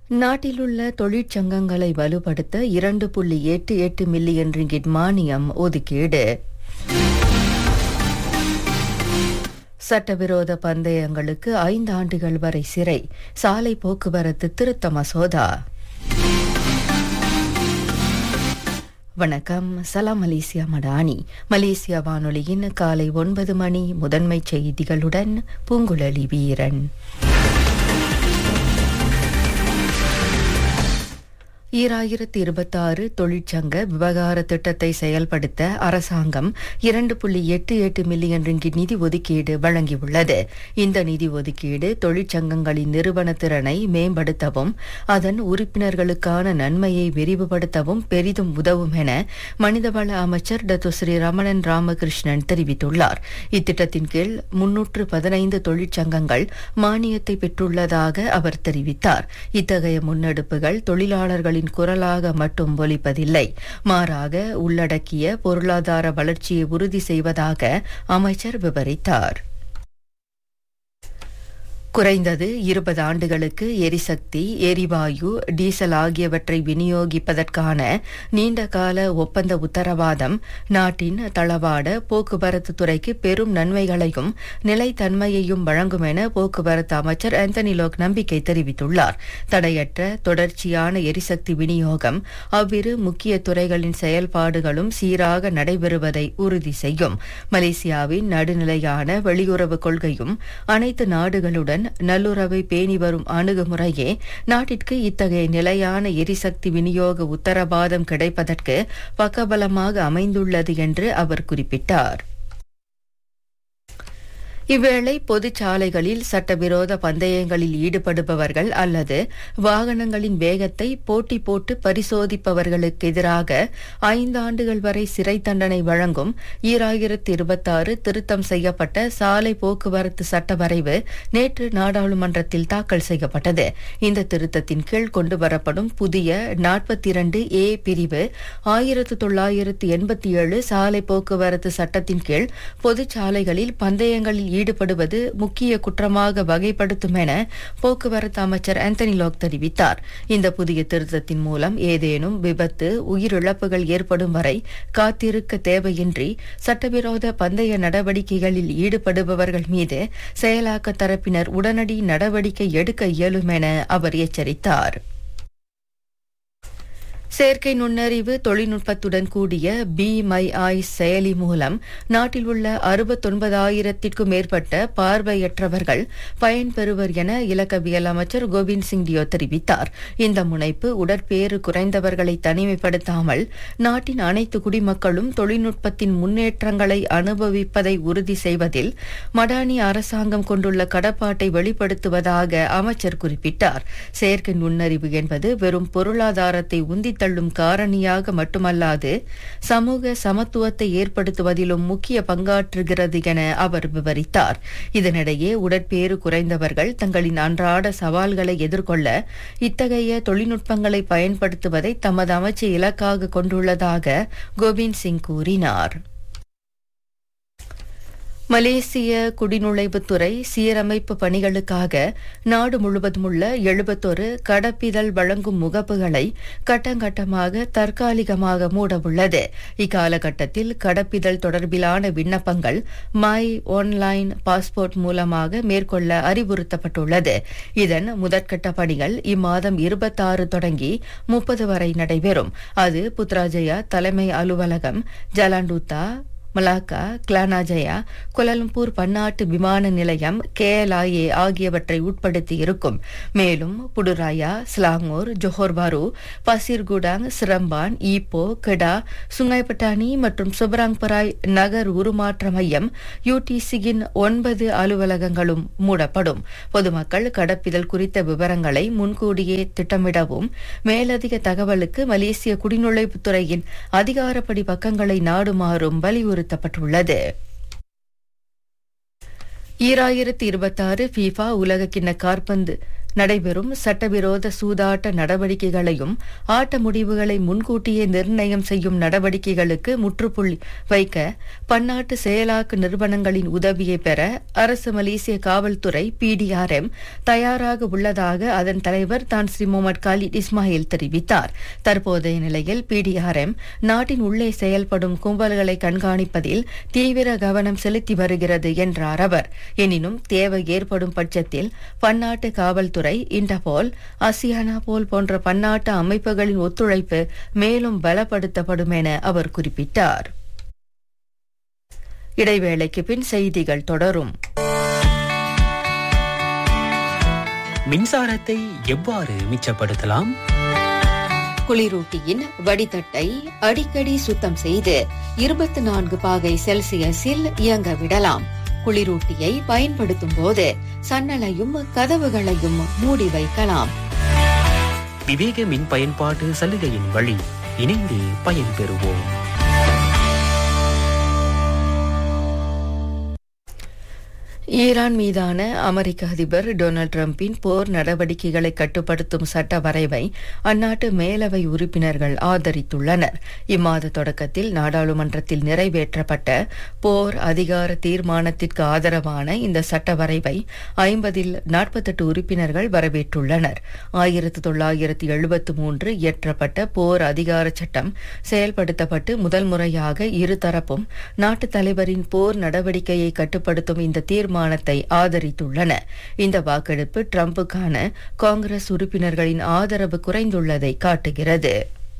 நாட்டிலுள்ள தொழிற்சங்கங்களை வலுப்படுத்த இரண்டு புள்ளி எட்டு எட்டு மில்லியன் ரிங்கிட் மானியம் ஒதுக்கீடு சட்டவிரோத பந்தயங்களுக்கு ஐந்து ஆண்டுகள் வரை சிறை சாலை போக்குவரத்து திருத்த மசோதா வணக்கம் சலாம் மலேசியா மடானி மலேசியா வானொலியின் காலை ஒன்பது மணி முதன்மை செய்திகளுடன் பூங்குழலி வீரன் ஈராயிரத்தி இருபத்தாறு தொழிற்சங்க விவகார திட்டத்தை செயல்படுத்த அரசாங்கம் இரண்டு புள்ளி எட்டு எட்டு மில்லியன் ரிங்கிட் நிதி ஒதுக்கீடு வழங்கியுள்ளது இந்த நிதி ஒதுக்கீடு தொழிற்சங்கங்களின் நிறுவன திறனை மேம்படுத்தவும் அதன் உறுப்பினர்களுக்கான நன்மையை விரிவுபடுத்தவும் பெரிதும் உதவும் என மனிதவள அமைச்சர் டத்து ஸ்ரீ ரமணன் ராமகிருஷ்ணன் தெரிவித்துள்ளார் இத்திட்டத்தின் கீழ் முன்னூற்று பதினைந்து தொழிற்சங்கங்கள் மானியத்தை பெற்றுள்ளதாக அவர் தெரிவித்தார் இத்தகைய முன்னெடுப்புகள் தொழிலாளர்களின் மக்களின் குரலாக மட்டும் ஒலிப்பதில்லை மாறாக உள்ளடக்கிய பொருளாதார வளர்ச்சியை உறுதி செய்வதாக அமைச்சர் விவரித்தார் குறைந்தது இருபது ஆண்டுகளுக்கு எரிசக்தி எரிவாயு டீசல் ஆகியவற்றை விநியோகிப்பதற்கான நீண்டகால ஒப்பந்த உத்தரவாதம் நாட்டின் தளவாட போக்குவரத்து துறைக்கு பெரும் நன்மைகளையும் நிலைத்தன்மையையும் வழங்கும் என போக்குவரத்து அமைச்சர் ஆந்தனி லோக் நம்பிக்கை தெரிவித்துள்ளார் தடையற்ற தொடர்ச்சியான எரிசக்தி விநியோகம் அவ்விரு முக்கிய துறைகளின் செயல்பாடுகளும் சீராக நடைபெறுவதை உறுதி செய்யும் மலேசியாவின் நடுநிலையான வெளியுறவு கொள்கையும் அனைத்து நாடுகளுடன் நல்லுறவை பேணி வரும் அணுகுமுறையே நாட்டிற்கு இத்தகைய நிலையான எரிசக்தி விநியோக உத்தரவாதம் கிடைப்பதற்கு பக்கபலமாக அமைந்துள்ளது என்று அவர் குறிப்பிட்டார் இவ்வேளை பொதுச்சாலைகளில் சட்டவிரோத பந்தயங்களில் ஈடுபடுபவர்கள் அல்லது வாகனங்களின் வேகத்தை போட்டி போட்டு பரிசோதிப்பவர்களுக்கு எதிராக ஐந்தாண்டுகள் வரை சிறை தண்டனை வழங்கும் ஈராயிரத்தி இருபத்தாறு திருத்தம் செய்யப்பட்ட சாலை போக்குவரத்து சட்ட வரைவு நேற்று நாடாளுமன்றத்தில் தாக்கல் செய்யப்பட்டது இந்த திருத்தத்தின் கீழ் கொண்டுவரப்படும் புதிய நாற்பத்தி இரண்டு ஏ பிரிவு ஆயிரத்து தொள்ளாயிரத்து எண்பத்தி ஏழு சாலை போக்குவரத்து சட்டத்தின் கீழ் பொதுச்சாலைகளில் பந்தயங்களில் ஈடுபடுவது முக்கிய குற்றமாக வகைப்படுத்தும் என போக்குவரத்து அமைச்சர் ஆந்தனி லாக் தெரிவித்தார் இந்த புதிய திருத்தத்தின் மூலம் ஏதேனும் விபத்து உயிரிழப்புகள் ஏற்படும் வரை காத்திருக்க தேவையின்றி சட்டவிரோத பந்தய நடவடிக்கைகளில் ஈடுபடுபவர்கள் மீது செயலாக்க தரப்பினர் உடனடி நடவடிக்கை எடுக்க இயலும் என அவர் எச்சரித்தார் செயற்கை நுண்ணறிவு தொழில்நுட்பத்துடன் கூடிய பி மை ஐ செயலி மூலம் நாட்டில் உள்ள அறுபத்தொன்பதாயிரத்திற்கும் மேற்பட்ட பார்வையற்றவர்கள் பயன்பெறுவர் என இலக்கவியல் அமைச்சர் கோவிந்த் சிங் டியோ தெரிவித்தார் இந்த முனைப்பு உடற்பேறு குறைந்தவர்களை தனிமைப்படுத்தாமல் நாட்டின் அனைத்து குடிமக்களும் தொழில்நுட்பத்தின் முன்னேற்றங்களை அனுபவிப்பதை உறுதி செய்வதில் மடானி அரசாங்கம் கொண்டுள்ள கடப்பாட்டை வெளிப்படுத்துவதாக அமைச்சர் குறிப்பிட்டார் செயற்கை நுண்ணறிவு என்பது வெறும் பொருளாதாரத்தை உந்தி தள்ளும் காரணியாக மட்டுமல்லாது சமூக சமத்துவத்தை ஏற்படுத்துவதிலும் முக்கிய பங்காற்றுகிறது என அவர் விவரித்தார் இதனிடையே உடற்பேறு குறைந்தவர்கள் தங்களின் அன்றாட சவால்களை எதிர்கொள்ள இத்தகைய தொழில்நுட்பங்களை பயன்படுத்துவதை தமது அமைச்சு இலக்காக கொண்டுள்ளதாக கோவிந்த் சிங் கூறினார் மலேசிய குடிநுழைவுத்துறை சீரமைப்பு பணிகளுக்காக நாடு முழுவதும் உள்ள எழுபத்தொரு கடப்பிதழ் வழங்கும் முகப்புகளை கட்டங்கட்டமாக தற்காலிகமாக மூடவுள்ளது இக்காலகட்டத்தில் கடப்பிதழ் தொடர்பிலான விண்ணப்பங்கள் மை ஆன்லைன் பாஸ்போர்ட் மூலமாக மேற்கொள்ள அறிவுறுத்தப்பட்டுள்ளது இதன் முதற்கட்ட பணிகள் இம்மாதம் இருபத்தாறு தொடங்கி முப்பது வரை நடைபெறும் அது புத்ராஜயா தலைமை அலுவலகம் ஜலாண்டூத்தா மலாக்கா கிளானாஜயா கோலாலம்பூர் பன்னாட்டு விமான நிலையம் கேஎல்ஐஏ ஆகியவற்றை உட்படுத்தி இருக்கும் மேலும் புடுராயா ஸ்லாங்கூர் ஜொஹோர் பாரு பசீர்குடாங் சிரம்பான் ஈப்போ கெடா சுங்கைப்பட்டானி மற்றும் சுபராங்பராய் நகர் உருமாற்ற மையம் யூடிசியின் ஒன்பது அலுவலகங்களும் மூடப்படும் பொதுமக்கள் கடப்பிதழ் குறித்த விவரங்களை முன்கூடியே திட்டமிடவும் மேலதிக தகவலுக்கு மலேசிய குடிநுழைவுத்துறையின் அதிகாரப்படி பக்கங்களை நாடுமாறும் வலியுறுத்தி வலியுறுத்தப்பட்டுள்ளது ஈராயிரத்தி இருபத்தாறு ஃபீஃபா உலகக்கிண்ண காற்பந்து நடைபெறும் சட்டவிரோத சூதாட்ட நடவடிக்கைகளையும் ஆட்ட முடிவுகளை முன்கூட்டியே நிர்ணயம் செய்யும் நடவடிக்கைகளுக்கு முற்றுப்புள்ளி வைக்க பன்னாட்டு செயலாக்க நிறுவனங்களின் உதவியை பெற அரசு மலேசிய காவல்துறை பிடிஆர்எம் தயாராக உள்ளதாக அதன் தலைவர் தான் ஸ்ரீ முகமது காலித் இஸ்மாயில் தெரிவித்தார் தற்போதைய நிலையில் பிடிஆர்எம் நாட்டின் உள்ளே செயல்படும் கும்பல்களை கண்காணிப்பதில் தீவிர கவனம் செலுத்தி வருகிறது என்றார் அவர் எனினும் தேவை ஏற்படும் பட்சத்தில் பன்னாட்டு காவல்துறை இன்டர்போல் அசியானா போல் போன்ற பன்னாட்டு அமைப்புகளின் ஒத்துழைப்பு மேலும் பலப்படுத்தப்படும் என அவர் குறிப்பிட்டார் இடைவேளைக்கு பின் செய்திகள் தொடரும் மின்சாரத்தை எவ்வாறு மிச்சப்படுத்தலாம் குளிரூட்டியின் வடிதட்டை அடிக்கடி சுத்தம் செய்து இருபத்தி நான்கு பாகை செல்சியஸில் இயங்க விடலாம் குளிரூட்டியை பயன்படுத்தும் போது சன்னலையும் கதவுகளையும் மூடி வைக்கலாம் விவேக மின் பயன்பாட்டு சலுகையின் வழி இணைந்து பயன்பெறுவோம் ஈரான் மீதான அமெரிக்க அதிபர் டொனால்டு டிரம்பின் போர் நடவடிக்கைகளை கட்டுப்படுத்தும் சட்ட வரைவை அந்நாட்டு மேலவை உறுப்பினர்கள் ஆதரித்துள்ளனர் இம்மாத தொடக்கத்தில் நாடாளுமன்றத்தில் நிறைவேற்றப்பட்ட போர் அதிகார தீர்மானத்திற்கு ஆதரவான இந்த சட்ட வரைவை ஐம்பதில் நாற்பத்தெட்டு உறுப்பினர்கள் வரவேற்றுள்ளனர் ஆயிரத்து தொள்ளாயிரத்து எழுபத்து மூன்று இயற்றப்பட்ட போர் அதிகார சட்டம் செயல்படுத்தப்பட்டு முதல் முறையாக இருதரப்பும் நாட்டு தலைவரின் போர் நடவடிக்கையை கட்டுப்படுத்தும் இந்த தீர்மானம் தீர்மானத்தை ஆதரித்துள்ளன இந்த வாக்கெடுப்பு டிரம்புக்கான காங்கிரஸ் உறுப்பினர்களின் ஆதரவு குறைந்துள்ளதை காட்டுகிறது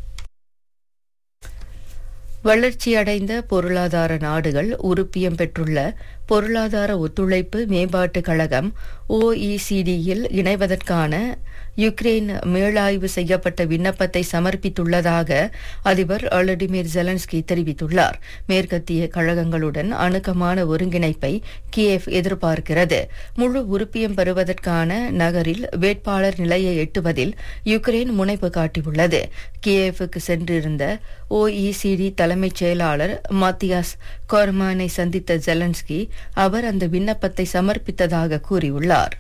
வளர்ச்சியடைந்த பொருளாதார நாடுகள் உறுப்பியம் பெற்றுள்ள பொருளாதார ஒத்துழைப்பு மேம்பாட்டு கழகம் ஓஇசிடியில் இணைவதற்கான யுக்ரைன் மீளாய்வு செய்யப்பட்ட விண்ணப்பத்தை சமர்ப்பித்துள்ளதாக அதிபர் அலடிமிர் ஜெலன்ஸ்கி தெரிவித்துள்ளார் மேற்கத்திய கழகங்களுடன் அணுக்கமான ஒருங்கிணைப்பை கியேவ் எதிர்பார்க்கிறது முழு உறுப்பியம் பெறுவதற்கான நகரில் வேட்பாளர் நிலையை எட்டுவதில் யுக்ரைன் முனைப்பு காட்டியுள்ளது கியேவுக்கு சென்றிருந்த ஓஇசிடி தலைமைச் செயலாளர் மத்தியாஸ் கோர்மானை சந்தித்த ஜெலன்ஸ்கி அவர் அந்த விண்ணப்பத்தை சமர்ப்பித்ததாக கூறியுள்ளார்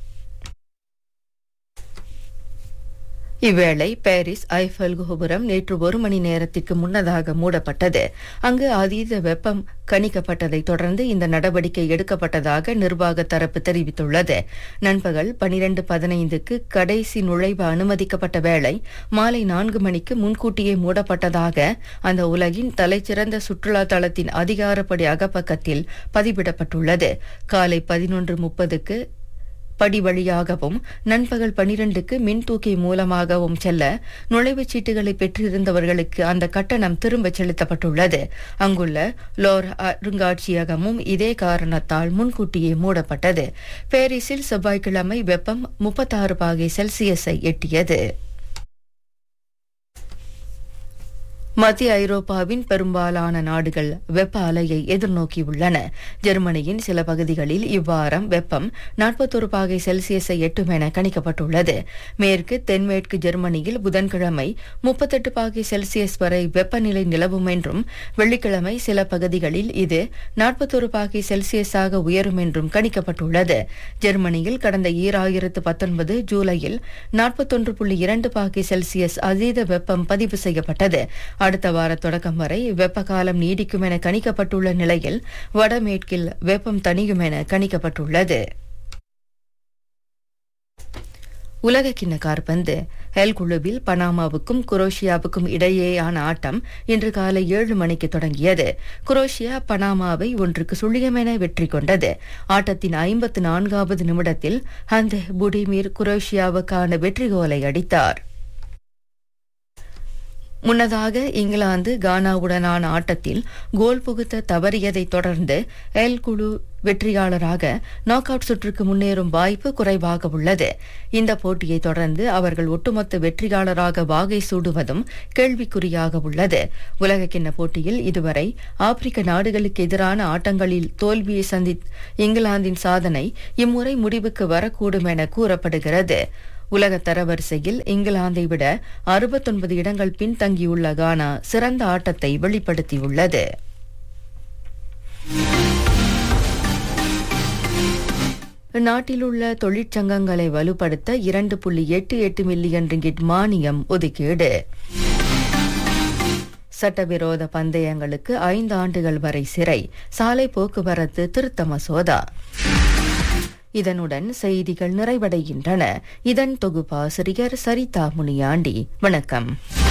இவ்வேளை பாரிஸ் ஐஃபல் கோபுரம் நேற்று ஒரு மணி நேரத்திற்கு முன்னதாக மூடப்பட்டது அங்கு அதீத வெப்பம் கணிக்கப்பட்டதை தொடர்ந்து இந்த நடவடிக்கை எடுக்கப்பட்டதாக நிர்வாக தரப்பு தெரிவித்துள்ளது நண்பகல் பனிரெண்டு பதினைந்துக்கு கடைசி நுழைவு அனுமதிக்கப்பட்ட வேளை மாலை நான்கு மணிக்கு முன்கூட்டியே மூடப்பட்டதாக அந்த உலகின் தலைச்சிறந்த சுற்றுலா தளத்தின் அதிகாரப்படி அகப்பக்கத்தில் பதிவிடப்பட்டுள்ளது காலை பதினொன்று முப்பதுக்கு படி வழியாகவும் நண்பகல் பனிரெண்டுக்கு மின்தூக்கி மூலமாகவும் செல்ல நுழைவுச் சீட்டுகளை பெற்றிருந்தவர்களுக்கு அந்த கட்டணம் திரும்பச் செலுத்தப்பட்டுள்ளது அங்குள்ள லோர் அருங்காட்சியகமும் இதே காரணத்தால் முன்கூட்டியே மூடப்பட்டது பாரிஸில் செவ்வாய்க்கிழமை வெப்பம் முப்பத்தாறு பாகை செல்சியஸை எட்டியது மத்திய ஐரோப்பாவின் பெரும்பாலான நாடுகள் வெப்ப அலையை எதிர்நோக்கியுள்ளன ஜெர்மனியின் சில பகுதிகளில் இவ்வாரம் வெப்பம் நாற்பத்தொரு பாகை செல்சியஸை எட்டும் என கணிக்கப்பட்டுள்ளது மேற்கு தென்மேற்கு ஜெர்மனியில் புதன்கிழமை முப்பத்தெட்டு பாகை செல்சியஸ் வரை வெப்பநிலை நிலவும் என்றும் வெள்ளிக்கிழமை சில பகுதிகளில் இது நாற்பத்தொரு பாகை செல்சியஸாக உயரும் என்றும் கணிக்கப்பட்டுள்ளது ஜெர்மனியில் கடந்த ஈராயிரத்து பத்தொன்பது ஜூலையில் நாற்பத்தொன்று புள்ளி இரண்டு பாகை செல்சியஸ் அதீத வெப்பம் பதிவு செய்யப்பட்டது அடுத்த வார தொடக்கம் வரை வெப்ப காலம் நீடிக்கும் என கணிக்கப்பட்டுள்ள நிலையில் வடமேற்கில் வெப்பம் தணியும் என கணிக்கப்பட்டுள்ளது உலகக்கிண்ண கார்பந்து எல் குழுவில் பனாமாவுக்கும் குரோஷியாவுக்கும் இடையேயான ஆட்டம் இன்று காலை ஏழு மணிக்கு தொடங்கியது குரோஷியா பனாமாவை ஒன்றுக்கு சுழியமென வெற்றி கொண்டது ஆட்டத்தின் ஐம்பத்து நான்காவது நிமிடத்தில் ஹந்தே புடிமீர் குரோஷியாவுக்கான வெற்றி கோலை அடித்தார் முன்னதாக இங்கிலாந்து கானாவுடனான ஆட்டத்தில் கோல் புகுத்த தவறியதைத் தொடர்ந்து எல் குழு வெற்றியாளராக நாக் அவுட் சுற்றுக்கு முன்னேறும் வாய்ப்பு குறைவாக உள்ளது இந்த போட்டியை தொடர்ந்து அவர்கள் ஒட்டுமொத்த வெற்றியாளராக வாகை சூடுவதும் கேள்விக்குறியாக உள்ளது உலகக்கிண்ண போட்டியில் இதுவரை ஆப்பிரிக்க நாடுகளுக்கு எதிரான ஆட்டங்களில் தோல்வியை சந்தி இங்கிலாந்தின் சாதனை இம்முறை முடிவுக்கு வரக்கூடும் என கூறப்படுகிறது உலக தரவரிசையில் இங்கிலாந்தை விட அறுபத்தொன்பது இடங்கள் பின்தங்கியுள்ள கானா சிறந்த ஆட்டத்தை வெளிப்படுத்தியுள்ளது நாட்டிலுள்ள தொழிற்சங்கங்களை வலுப்படுத்த இரண்டு புள்ளி எட்டு எட்டு மில்லியன் ரிங்கிட் மானியம் ஒதுக்கீடு சட்டவிரோத பந்தயங்களுக்கு ஐந்து ஆண்டுகள் வரை சிறை சாலை போக்குவரத்து திருத்த மசோதா இதனுடன் செய்திகள் நிறைவடைகின்றன இதன் தொகுப்பாசிரியர் சரிதா முனியாண்டி வணக்கம்